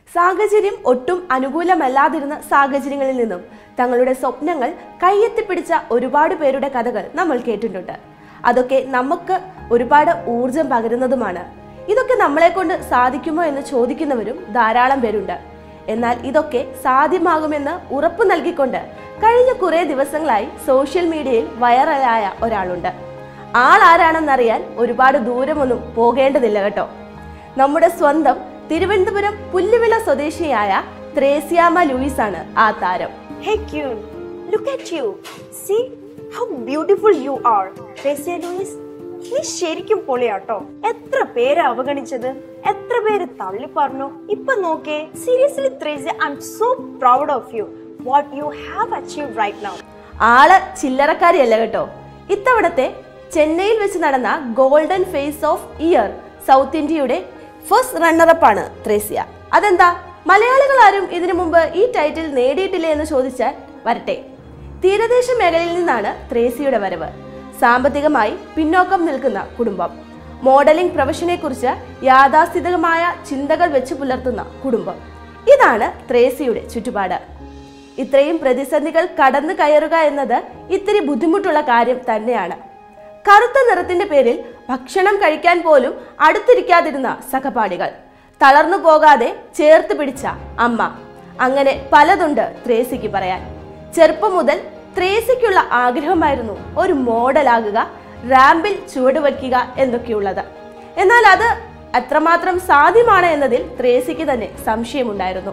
സാഹചര്യം ഒട്ടും അനുകൂലമല്ലാതിരുന്ന സാഹചര്യങ്ങളിൽ നിന്നും തങ്ങളുടെ സ്വപ്നങ്ങൾ കയ്യെത്തിപ്പിടിച്ച ഒരുപാട് പേരുടെ കഥകൾ നമ്മൾ കേട്ടിട്ടുണ്ട് അതൊക്കെ നമുക്ക് ഒരുപാട് ഊർജം പകരുന്നതുമാണ് ഇതൊക്കെ നമ്മളെ കൊണ്ട് സാധിക്കുമോ എന്ന് ചോദിക്കുന്നവരും ധാരാളം പേരുണ്ട് എന്നാൽ ഇതൊക്കെ സാധ്യമാകുമെന്ന് ഉറപ്പു നൽകിക്കൊണ്ട് കഴിഞ്ഞ കുറേ ദിവസങ്ങളായി സോഷ്യൽ മീഡിയയിൽ വൈറലായ ഒരാളുണ്ട് ആൾ ആരാണെന്നറിയാൻ ഒരുപാട് ദൂരമൊന്നും പോകേണ്ടതില്ല കേട്ടോ നമ്മുടെ സ്വന്തം തിരുവനന്തപുരം പുല്ലുവിള സ്വദേശിയായ ത്രേസ്യാമ ലൂയിസ് ആണ് ആ താരം Hey Kyun, look at you. See how beautiful you are. Tracy Louis, നീ ശരിക്കും പൊളിയാട്ടോ എത്ര പേര് അവഗണിച്ചത് എത്ര പേര് തള്ളി പറഞ്ഞു ഇപ്പൊ നോക്കേ seriously Thresy I'm so proud of you what you have achieve right now ആള് ചില്ലറക്കാരിയല്ല കേട്ടോ ഇത്തവണത്തെ ചെന്നൈയിൽ വെച്ച് നടന്ന golden face of year south ഇന്ത്യയുടെ ഫസ്റ്റ് റണ്ണറപ്പാണ് ത്രേസ്യ അതെന്താ മലയാളികൾ ആരും ഇതിനു മുമ്പ് ഈ ടൈറ്റിൽ നേടിയിട്ടില്ലേ എന്ന് ചോദിച്ചാൽ വരട്ടെ തീരദേശ മേഖലയിൽ നിന്നാണ് ത്രേസിയുടെ വരവ് സാമ്പത്തികമായി പിന്നോക്കം നിൽക്കുന്ന കുടുംബം മോഡലിംഗ് പ്രൊഫഷനെ കുറിച്ച് യാഥാസ്ഥിതികമായ ചിന്തകൾ വെച്ച് പുലർത്തുന്ന കുടുംബം ഇതാണ് ത്രേസിയുടെ ചുറ്റുപാട് ഇത്രയും പ്രതിസന്ധികൾ കടന്നു കയറുക എന്നത് ഇത്തിരി ബുദ്ധിമുട്ടുള്ള കാര്യം തന്നെയാണ് കറുത്ത നിറത്തിന്റെ പേരിൽ ഭക്ഷണം കഴിക്കാൻ പോലും അടുത്തിരിക്കാതിരുന്ന സഹപാഠികൾ തളർന്നു പോകാതെ ചേർത്ത് പിടിച്ച അമ്മ അങ്ങനെ പലതുണ്ട് ത്രേസിക്ക് പറയാൻ ചെറുപ്പം മുതൽ ത്രേസിക്കുള്ള ആഗ്രഹമായിരുന്നു ഒരു മോഡലാകുക റാമ്പിൽ ചുവടുവയ്ക്കുക എന്നൊക്കെയുള്ളത് എന്നാൽ അത് അത്രമാത്രം സാധ്യമാണ് എന്നതിൽ ത്രേസിക്ക് തന്നെ സംശയമുണ്ടായിരുന്നു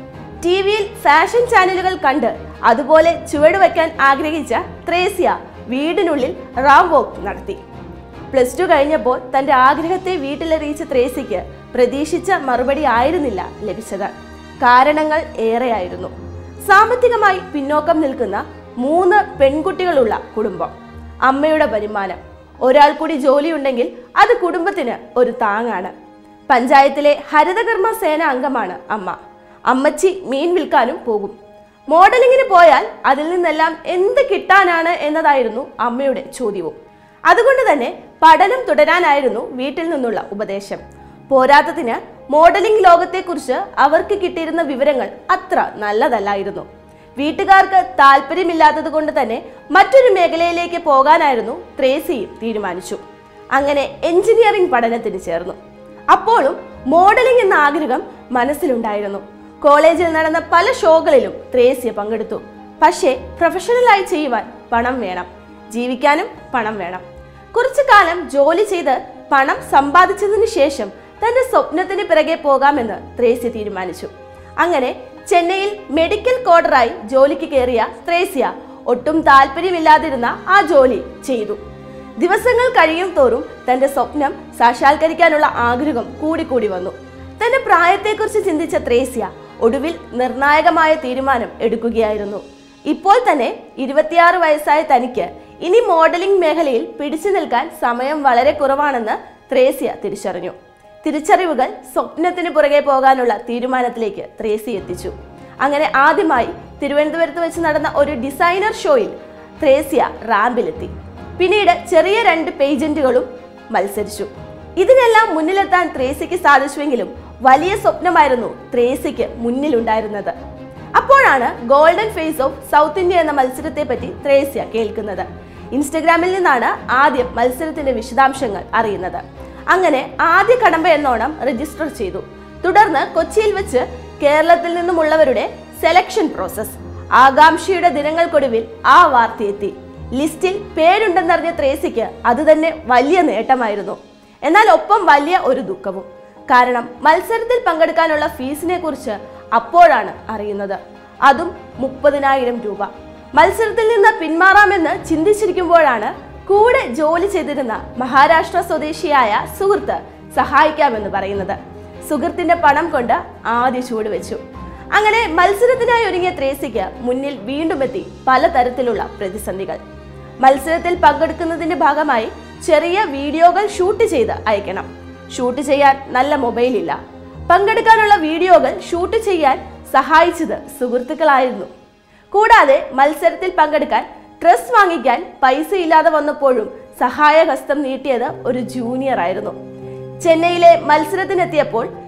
ടി വിയിൽ ഫാഷൻ ചാനലുകൾ കണ്ട് അതുപോലെ ചുവടുവെക്കാൻ ആഗ്രഹിച്ച ത്രേസ്യ വീടിനുള്ളിൽ റാം വോക്ക് നടത്തി പ്ലസ് ടു കഴിഞ്ഞപ്പോൾ തന്റെ ആഗ്രഹത്തെ വീട്ടിലറിയിച്ച ത്രേസ്യയ്ക്ക് പ്രതീക്ഷിച്ച മറുപടി ആയിരുന്നില്ല ലഭിച്ചത് കാരണങ്ങൾ ഏറെയായിരുന്നു സാമ്പത്തികമായി പിന്നോക്കം നിൽക്കുന്ന മൂന്ന് പെൺകുട്ടികളുള്ള കുടുംബം അമ്മയുടെ വരുമാനം ഒരാൾ കൂടി ജോലിയുണ്ടെങ്കിൽ അത് കുടുംബത്തിന് ഒരു താങ്ങാണ് പഞ്ചായത്തിലെ ഹരിതകർമ്മ സേന അംഗമാണ് അമ്മ അമ്മച്ചി മീൻ വിൽക്കാനും പോകും മോഡലിങ്ങിന് പോയാൽ അതിൽ നിന്നെല്ലാം എന്ത് കിട്ടാനാണ് എന്നതായിരുന്നു അമ്മയുടെ ചോദ്യവും അതുകൊണ്ട് തന്നെ പഠനം തുടരാനായിരുന്നു വീട്ടിൽ നിന്നുള്ള ഉപദേശം പോരാത്തതിന് മോഡലിംഗ് ലോകത്തെക്കുറിച്ച് അവർക്ക് കിട്ടിയിരുന്ന വിവരങ്ങൾ അത്ര നല്ലതല്ലായിരുന്നു വീട്ടുകാർക്ക് താല്പര്യമില്ലാത്തത് കൊണ്ട് തന്നെ മറ്റൊരു മേഖലയിലേക്ക് പോകാനായിരുന്നു ത്രേസിയും തീരുമാനിച്ചു അങ്ങനെ എഞ്ചിനീയറിംഗ് പഠനത്തിന് ചേർന്നു അപ്പോഴും മോഡലിംഗ് എന്ന ആഗ്രഹം മനസ്സിലുണ്ടായിരുന്നു കോളേജിൽ നടന്ന പല ഷോകളിലും ത്രേസ്യ പങ്കെടുത്തു പക്ഷേ പ്രൊഫഷണലായി ചെയ്യുവാൻ പണം വേണം ജീവിക്കാനും പണം വേണം കുറച്ചു കാലം ജോലി ചെയ്ത് പണം സമ്പാദിച്ചതിന് ശേഷം തന്റെ സ്വപ്നത്തിന് പിറകെ പോകാമെന്ന് ത്രേസ്യ തീരുമാനിച്ചു അങ്ങനെ ചെന്നൈയിൽ മെഡിക്കൽ കോഡറായി ജോലിക്ക് കയറിയ ത്രേസ്യ ഒട്ടും താല്പര്യമില്ലാതിരുന്ന ആ ജോലി ചെയ്തു ദിവസങ്ങൾ കഴിയും തോറും തന്റെ സ്വപ്നം സാക്ഷാത്കരിക്കാനുള്ള ആഗ്രഹം കൂടിക്കൂടി വന്നു തന്റെ പ്രായത്തെക്കുറിച്ച് ചിന്തിച്ച ത്രേസ്യ ഒടുവിൽ നിർണായകമായ തീരുമാനം എടുക്കുകയായിരുന്നു ഇപ്പോൾ തന്നെ ഇരുപത്തിയാറ് വയസ്സായ തനിക്ക് ഇനി മോഡലിംഗ് മേഖലയിൽ പിടിച്ചു നിൽക്കാൻ സമയം വളരെ കുറവാണെന്ന് ത്രേസ്യ തിരിച്ചറിഞ്ഞു തിരിച്ചറിവുകൾ സ്വപ്നത്തിന് പുറകെ പോകാനുള്ള തീരുമാനത്തിലേക്ക് ത്രേസി എത്തിച്ചു അങ്ങനെ ആദ്യമായി തിരുവനന്തപുരത്ത് വെച്ച് നടന്ന ഒരു ഡിസൈനർ ഷോയിൽ ത്രേസ്യ റാമ്പിലെത്തി പിന്നീട് ചെറിയ രണ്ട് പേജന്റുകളും മത്സരിച്ചു ഇതിനെല്ലാം മുന്നിലെത്താൻ ത്രേസിക്ക് സാധിച്ചുവെങ്കിലും വലിയ സ്വപ്നമായിരുന്നു ത്രേസിക്ക് മുന്നിലുണ്ടായിരുന്നത് അപ്പോഴാണ് golden face of south India എന്ന മത്സരത്തെ പറ്റി ത്രേസ്യ കേൾക്കുന്നത് ഇൻസ്റ്റഗ്രാമിൽ നിന്നാണ് ആദ്യം മത്സരത്തിന്റെ വിശദാംശങ്ങൾ അറിയുന്നത് അങ്ങനെ ആദ്യ കടമ്പ എന്നോണം രജിസ്റ്റർ ചെയ്തു തുടർന്ന് കൊച്ചിയിൽ വെച്ച് കേരളത്തിൽ നിന്നുമുള്ളവരുടെ സെലക്ഷൻ പ്രോസസ് ആകാംക്ഷയുടെ ദിനങ്ങൾക്കൊടുവിൽ ആ വാർത്തയെത്തി ലിസ്റ്റിൽ പേരുണ്ടെന്നറിഞ്ഞ ത്രേസിക്ക് അത് തന്നെ വലിയ നേട്ടമായിരുന്നു എന്നാൽ ഒപ്പം വലിയ ഒരു ദുഃഖവും കാരണം മത്സരത്തിൽ പങ്കെടുക്കാനുള്ള ഫീസിനെ കുറിച്ച് അപ്പോഴാണ് അറിയുന്നത് അതും മുപ്പതിനായിരം രൂപ മത്സരത്തിൽ നിന്ന് പിന്മാറാമെന്ന് ചിന്തിച്ചിരിക്കുമ്പോഴാണ് കൂടെ ജോലി ചെയ്തിരുന്ന മഹാരാഷ്ട്ര സ്വദേശിയായ സുഹൃത്ത് സഹായിക്കാമെന്ന് പറയുന്നത് സുഹൃത്തിന്റെ പണം കൊണ്ട് ആദ്യ ചൂട് വെച്ചു അങ്ങനെ മത്സരത്തിനായി ഒരുങ്ങിയ ത്രേസിക്ക് മുന്നിൽ വീണ്ടും എത്തി പലതരത്തിലുള്ള പ്രതിസന്ധികൾ മത്സരത്തിൽ പങ്കെടുക്കുന്നതിന്റെ ഭാഗമായി ചെറിയ വീഡിയോകൾ ഷൂട്ട് ചെയ്ത് അയക്കണം ഷൂട്ട് ചെയ്യാൻ നല്ല മൊബൈൽ ഇല്ല പങ്കെടുക്കാനുള്ള വീഡിയോകൾ ഷൂട്ട് ചെയ്യാൻ സഹായിച്ചത് സുഹൃത്തുക്കളായിരുന്നു കൂടാതെ മത്സരത്തിൽ പങ്കെടുക്കാൻ ഡ്രസ് വാങ്ങിക്കാൻ പൈസ ഇല്ലാതെ വന്നപ്പോഴും സഹായഹസ്തം നീട്ടിയത് ഒരു ജൂനിയർ ആയിരുന്നു ചെന്നൈയിലെ മത്സരത്തിനെത്തിയപ്പോൾ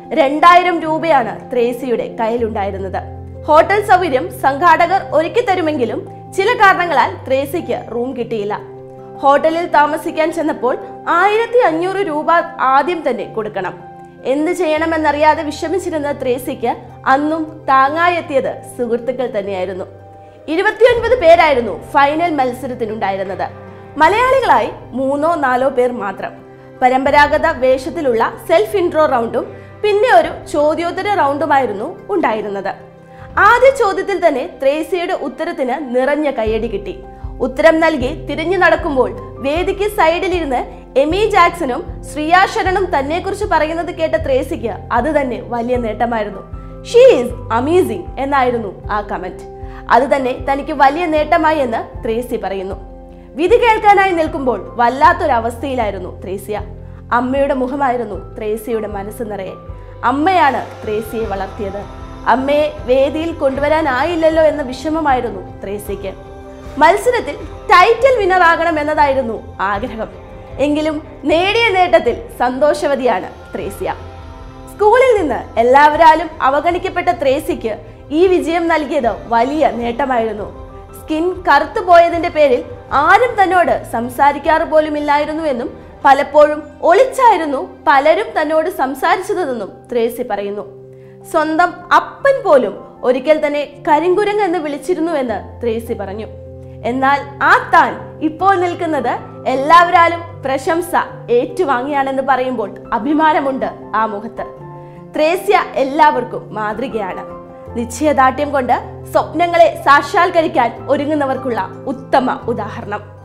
രണ്ടായിരം രൂപയാണ് ത്രേസിയുടെ കയ്യിലുണ്ടായിരുന്നത് ഹോട്ടൽ സൗകര്യം സംഘാടകർ ഒരുക്കി തരുമെങ്കിലും ചില കാരണങ്ങളാൽ ത്രേസിക്ക് റൂം കിട്ടിയില്ല ഹോട്ടലിൽ താമസിക്കാൻ ചെന്നപ്പോൾ ആയിരത്തി അഞ്ഞൂറ് രൂപ ആദ്യം തന്നെ കൊടുക്കണം എന്ത് ചെയ്യണമെന്നറിയാതെ വിഷമിച്ചിരുന്ന ത്രേസിക്ക് അന്നും താങ്ങായെത്തിയത് സുഹൃത്തുക്കൾ തന്നെയായിരുന്നു ഇരുപത്തിയൊൻപത് പേരായിരുന്നു ഫൈനൽ മത്സരത്തിനുണ്ടായിരുന്നത് മലയാളികളായി മൂന്നോ നാലോ പേർ മാത്രം പരമ്പരാഗത വേഷത്തിലുള്ള സെൽഫ് ഇൻട്രോ റൗണ്ടും പിന്നെ ഒരു ചോദ്യോത്തര റൗണ്ടുമായിരുന്നു ഉണ്ടായിരുന്നത് ആദ്യ ചോദ്യത്തിൽ തന്നെ ത്രേസിയുടെ ഉത്തരത്തിന് നിറഞ്ഞ കയ്യടി കിട്ടി ഉത്തരം നൽകി തിരിഞ്ഞു നടക്കുമ്പോൾ വേദിക്ക് സൈഡിലിരുന്ന് എമി ജാക്സണും ശ്രിയ ശരണും തന്നെക്കുറിച്ച് പറയുന്നത് കേട്ട ത്രേസിക്ക് അത് തന്നെ വലിയ നേട്ടമായിരുന്നു ഷീ ഈസ് അമേസിംഗ് എന്നായിരുന്നു ആ കമന്റ് അത് തന്നെ തനിക്ക് വലിയ നേട്ടമായി എന്ന് ത്രേസി പറയുന്നു വിധി കേൾക്കാനായി നിൽക്കുമ്പോൾ വല്ലാത്തൊരവസ്ഥയിലായിരുന്നു ത്രേസ്യ അമ്മയുടെ മുഖമായിരുന്നു ത്രേസ്യയുടെ മനസ്സ് നിറയെ അമ്മയാണ് ത്രേസ്യയെ വളർത്തിയത് അമ്മയെ വേദിയിൽ കൊണ്ടുവരാനായില്ലല്ലോ എന്ന വിഷമമായിരുന്നു ത്രേസ്യയ്ക്ക് മത്സരത്തിൽ ടൈറ്റിൽ വിന്നർ ആകണം എന്നതായിരുന്നു ആഗ്രഹം എങ്കിലും നേടിയ നേട്ടത്തിൽ സന്തോഷവതിയാണ് ത്രേസ്യ സ്കൂളിൽ നിന്ന് എല്ലാവരാലും അവഗണിക്കപ്പെട്ട ത്രേസിക്ക് ഈ വിജയം നൽകിയത് വലിയ നേട്ടമായിരുന്നു സ്കിൻ കറുത്തു പോയതിന്റെ പേരിൽ ആരും തന്നോട് സംസാരിക്കാറ് പോലുമില്ലായിരുന്നു എന്നും പലപ്പോഴും ഒളിച്ചായിരുന്നു പലരും തന്നോട് സംസാരിച്ചതെന്നും ത്രേസി പറയുന്നു സ്വന്തം അപ്പൻ പോലും ഒരിക്കൽ തന്നെ കരിങ്കുരങ്ങ് എന്ന് വിളിച്ചിരുന്നുവെന്ന് ത്രേസി പറഞ്ഞു എന്നാൽ ആ താൻ ഇപ്പോൾ നിൽക്കുന്നത് എല്ലാവരാലും പ്രശംസ ഏറ്റുവാങ്ങിയാണെന്ന് പറയുമ്പോൾ അഭിമാനമുണ്ട് ആ മുഖത്ത് ത്രേസ്യ എല്ലാവർക്കും മാതൃകയാണ് നിശ്ചയദാർഢ്യം കൊണ്ട് സ്വപ്നങ്ങളെ സാക്ഷാത്കരിക്കാൻ ഒരുങ്ങുന്നവർക്കുള്ള ഉത്തമ ഉദാഹരണം